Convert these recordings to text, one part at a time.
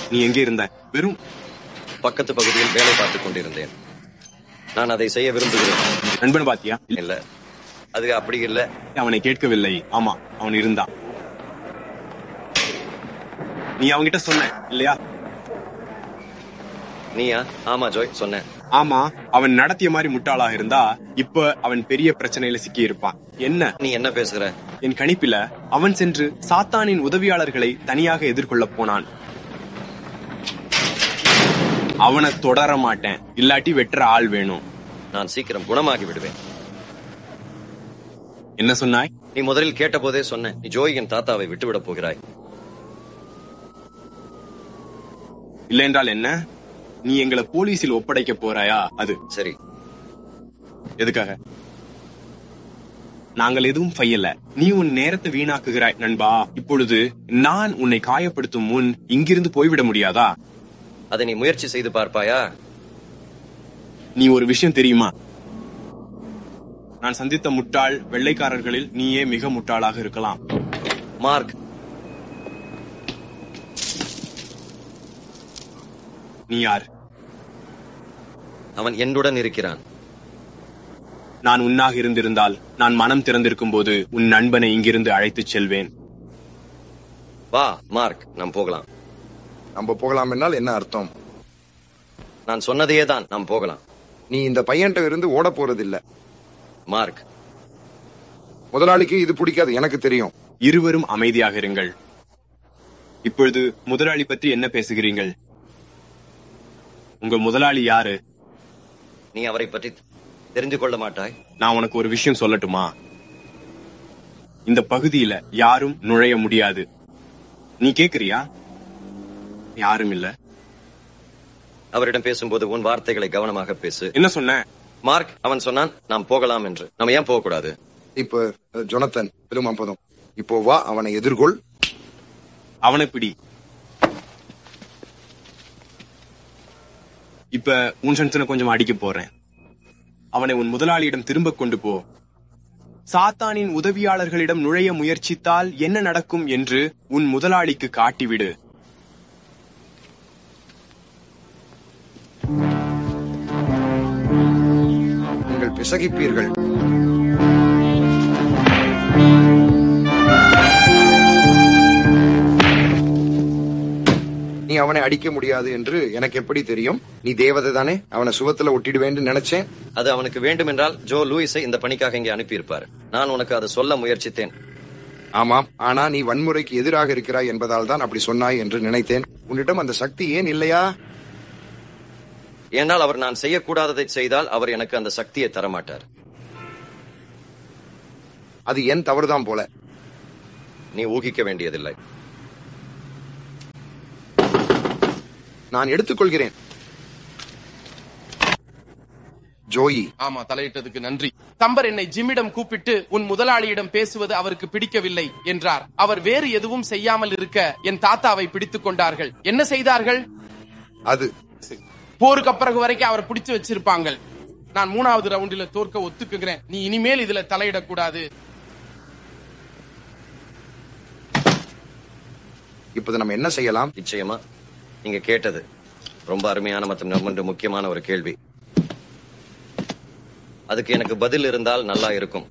நீ எங்கே இருந்த வெறும் பக்கத்து பகுதியில் வேலை பார்த்துக் கொண்டிருந்தேன் நான் அதை செய்ய விரும்புகிறேன் நண்பன் பாத்தியா இல்ல அது அப்படி இல்ல அவனை கேட்கவில்லை ஆமா அவன் இருந்தான் நீ அவன்கிட்ட சொன்ன இல்லையா நீயா ஆமா ஜோய் சொன்னேன் ஆமா அவன் நடத்திய மாதிரி முட்டாளாக இருந்தா இப்ப அவன் பெரிய பிரச்சனையில சிக்கி இருப்பான் என்ன நீ என்ன பேசுற என் கணிப்பில அவன் சென்று சாத்தானின் உதவியாளர்களை தனியாக எதிர்கொள்ள போனான் அவனை தொடர மாட்டேன் இல்லாட்டி வெட்டுற ஆள் வேணும் நான் சீக்கிரம் குணமாகி விடுவேன் என்ன சொன்னாய் நீ முதலில் கேட்டபோதே சொன்ன நீ ஜோயின் தாத்தாவை விட்டுவிடப் போகிறாய் இல்லை என்றால் என்ன நீ எங்களை போலீஸில் ஒப்படைக்க போறாயா அது சரி எதுக்காக நாங்கள் எதுவும் செய்யல நீ உன் நேரத்தை வீணாக்குகிறாய் நண்பா இப்பொழுது நான் உன்னை காயப்படுத்தும் முன் இங்கிருந்து போய்விட முடியாதா அதை நீ முயற்சி செய்து பார்ப்பாயா நீ ஒரு விஷயம் தெரியுமா நான் சந்தித்த முட்டாள் வெள்ளைக்காரர்களில் நீயே மிக முட்டாளாக இருக்கலாம் மார்க் நீ யார் அவன் என்னுடன் இருக்கிறான் நான் உன்னாக இருந்திருந்தால் நான் மனம் திறந்திருக்கும் போது உன் நண்பனை இங்கிருந்து அழைத்துச் செல்வேன் வா மார்க் நாம் போகலாம் நம்ம போகலாம் என்னால் என்ன அர்த்தம் நான் சொன்னதையே தான் நாம் போகலாம் நீ இந்த பையன்கிட்ட இருந்து ஓட போறதில்ல மார்க் முதலாளிக்கு இது பிடிக்காது எனக்கு தெரியும் இருவரும் அமைதியாக இருங்கள் இப்பொழுது முதலாளி பற்றி என்ன பேசுகிறீர்கள் உங்க முதலாளி யாரு நீ அவரை பற்றி தெரிந்து கொள்ள மாட்டாய் நான் உனக்கு ஒரு விஷயம் சொல்லட்டுமா இந்த பகுதியில யாரும் நுழைய முடியாது நீ கேக்குறியா யாரும் இல்ல அவரிடம் பேசும்போது உன் வார்த்தைகளை கவனமாக பேசு என்ன சொன்ன மார்க் அவன் சொன்னான் நாம் போகலாம் என்று நம்ம ஏன் போக கூடாது இப்ப அஹ், ஜொனத்தன் பெருமாப்பதம் இப்போ வா அவனை எதிர்கொள் அவனை பிடி இப்ப உன் சன்சனை கொஞ்சம் அடிக்க போறேன் அவனை உன் முதலாளியிடம் திரும்ப கொண்டு போ சாத்தானின் உதவியாளர்களிடம் நுழைய முயற்சித்தால் என்ன நடக்கும் என்று உன் முதலாளிக்கு காட்டிவிடு நீங்கள் பிசகிப்பீர்கள் நீ அவனை அடிக்க முடியாது என்று எனக்கு எப்படி தெரியும் நீ தேவதை தானே அவனை சுவத்துல ஒட்டிடுவேன்னு நினைச்சேன் அது அவனுக்கு வேண்டும் என்றால் ஜோ லூயிஸை இந்த பணிக்காக இங்கே அனுப்பியிருப்பார் நான் உனக்கு அதை சொல்ல முயற்சித்தேன் ஆமாம் ஆனா நீ வன்முறைக்கு எதிராக இருக்கிறாய் என்பதால் தான் அப்படி சொன்னாய் என்று நினைத்தேன் உன்னிடம் அந்த சக்தி ஏன் இல்லையா ஏனால் அவர் நான் செய்யக்கூடாததை செய்தால் அவர் எனக்கு அந்த சக்தியை தரமாட்டார் அது என் தவறுதான் போல நீ ஊகிக்க வேண்டியதில்லை நான் எடுத்துக்கொள்கிறேன் ஜோயி ஆமா தலையிட்டதுக்கு நன்றி தம்பர் என்னை ஜிம்மிடம் கூப்பிட்டு உன் முதலாளியிடம் பேசுவது அவருக்கு பிடிக்கவில்லை என்றார் அவர் வேறு எதுவும் செய்யாமல் இருக்க என் தாத்தாவை பிடித்துக் கொண்டார்கள் என்ன செய்தார்கள் அது போருக்கு அப்புறம் வரைக்கும் அவரை பிடிச்சு வச்சிருப்பாங்க நான் மூணாவது ரவுண்டில தோற்க ஒத்துக்குகிறேன் நீ இனிமேல் இதுல தலையிடக்கூடாது இப்போது நம்ம என்ன செய்யலாம் நிச்சயமா நீங்க கேட்டது ரொம்ப அருமையான மற்றும் ரொம்ப முக்கியமான ஒரு கேள்வி அதுக்கு எனக்கு பதில் இருந்தால் நல்லா இருக்கும்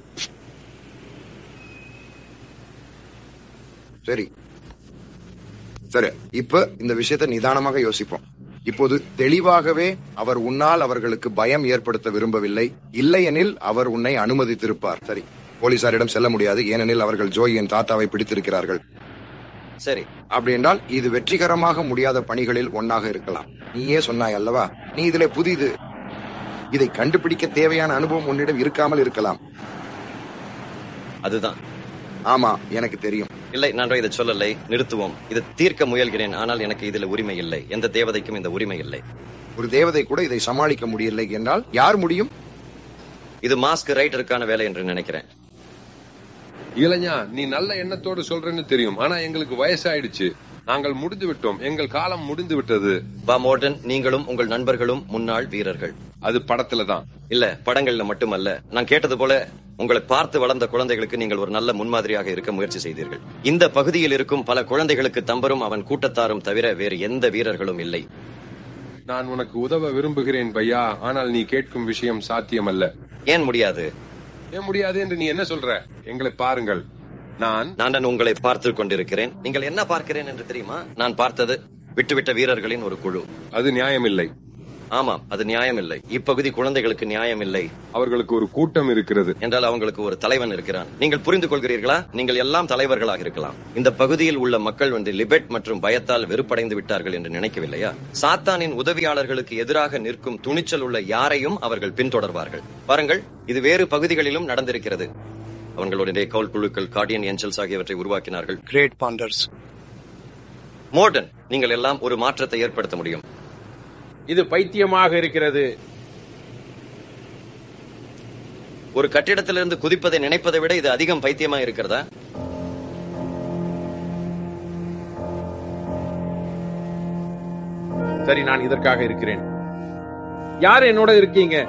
சரி சரி இப்ப இந்த விஷயத்தை நிதானமாக யோசிப்போம் இப்போது தெளிவாகவே அவர் உன்னால் அவர்களுக்கு பயம் ஏற்படுத்த விரும்பவில்லை இல்லையெனில் அவர் உன்னை அனுமதித்திருப்பார் சரி போலீசாரிடம் செல்ல முடியாது ஏனெனில் அவர்கள் ஜோயின் தாத்தாவை பிடித்திருக்கிறார்கள் சரி அப்படி என்றால் இது வெற்றிகரமாக முடியாத பணிகளில் ஒன்னாக இருக்கலாம் நீயே சொன்னாய் அல்லவா நீ இதிலே புதிது இதை கண்டுபிடிக்க தேவையான அனுபவம் உன்னிடம் இருக்காமல் இருக்கலாம் அதுதான் ஆமா எனக்கு தெரியும் இல்லை நான் இதை சொல்லலை நிறுத்துவோம் இதை தீர்க்க முயல்கிறேன் ஆனால் எனக்கு இதுல உரிமை இல்லை எந்த தேவதைக்கும் இந்த உரிமை இல்லை ஒரு தேவதை கூட இதை சமாளிக்க முடியலை என்றால் யார் முடியும் இது மாஸ்க் ரைட்டருக்கான வேலை என்று நினைக்கிறேன் இளைஞா நீ நல்ல எண்ணத்தோடு சொல்றேன்னு தெரியும் ஆனா எங்களுக்கு வயசாயிடுச்சு நாங்கள் முடிந்து விட்டோம் எங்கள் காலம் முடிந்து விட்டது பா மோர்டன் நீங்களும் உங்கள் நண்பர்களும் முன்னாள் வீரர்கள் அது படத்துல தான் இல்ல படங்கள்ல மட்டுமல்ல நான் கேட்டது போல உங்களை பார்த்து வளர்ந்த குழந்தைகளுக்கு நீங்கள் ஒரு நல்ல முன்மாதிரியாக இருக்க முயற்சி செய்தீர்கள் இந்த பகுதியில் இருக்கும் பல குழந்தைகளுக்கு தம்பரும் அவன் கூட்டத்தாரும் தவிர வேறு எந்த வீரர்களும் இல்லை நான் உனக்கு உதவ விரும்புகிறேன் பையா ஆனால் நீ கேட்கும் விஷயம் சாத்தியமல்ல ஏன் முடியாது ஏன் முடியாது என்று நீ என்ன சொல்ற எங்களை பாருங்கள் நான் நான் உங்களை பார்த்து கொண்டிருக்கிறேன் நீங்கள் என்ன பார்க்கிறேன் என்று தெரியுமா நான் பார்த்தது விட்டுவிட்ட வீரர்களின் ஒரு குழு அது நியாயமில்லை ஆமாம் அது நியாயம் இல்லை இப்பகுதி குழந்தைகளுக்கு நியாயம் இல்லை அவர்களுக்கு ஒரு கூட்டம் இருக்கிறது என்றால் அவங்களுக்கு ஒரு தலைவன் இருக்கிறான் நீங்கள் புரிந்து கொள்கிறீர்களா நீங்கள் எல்லாம் தலைவர்களாக இருக்கலாம் இந்த பகுதியில் உள்ள மக்கள் வந்து லிபெட் மற்றும் பயத்தால் வெறுப்படைந்து விட்டார்கள் என்று நினைக்கவில்லையா சாத்தானின் உதவியாளர்களுக்கு எதிராக நிற்கும் துணிச்சல் உள்ள யாரையும் அவர்கள் பின்தொடர்வார்கள் பாருங்கள் இது வேறு பகுதிகளிலும் நடந்திருக்கிறது அவர்களுடைய கவுல் குழுக்கள் கார்டியன் ஏஞ்சல்ஸ் ஆகியவற்றை உருவாக்கினார்கள் கிரேட் பாண்டர்ஸ் மோர்டன் நீங்கள் எல்லாம் ஒரு மாற்றத்தை ஏற்படுத்த முடியும் இது பைத்தியமாக இருக்கிறது ஒரு கட்டிடத்திலிருந்து குதிப்பதை நினைப்பதை விட இது அதிகம் பைத்தியமா இருக்கிறதா சரி நான் இதற்காக இருக்கிறேன் யார் என்னோட இருக்கீங்க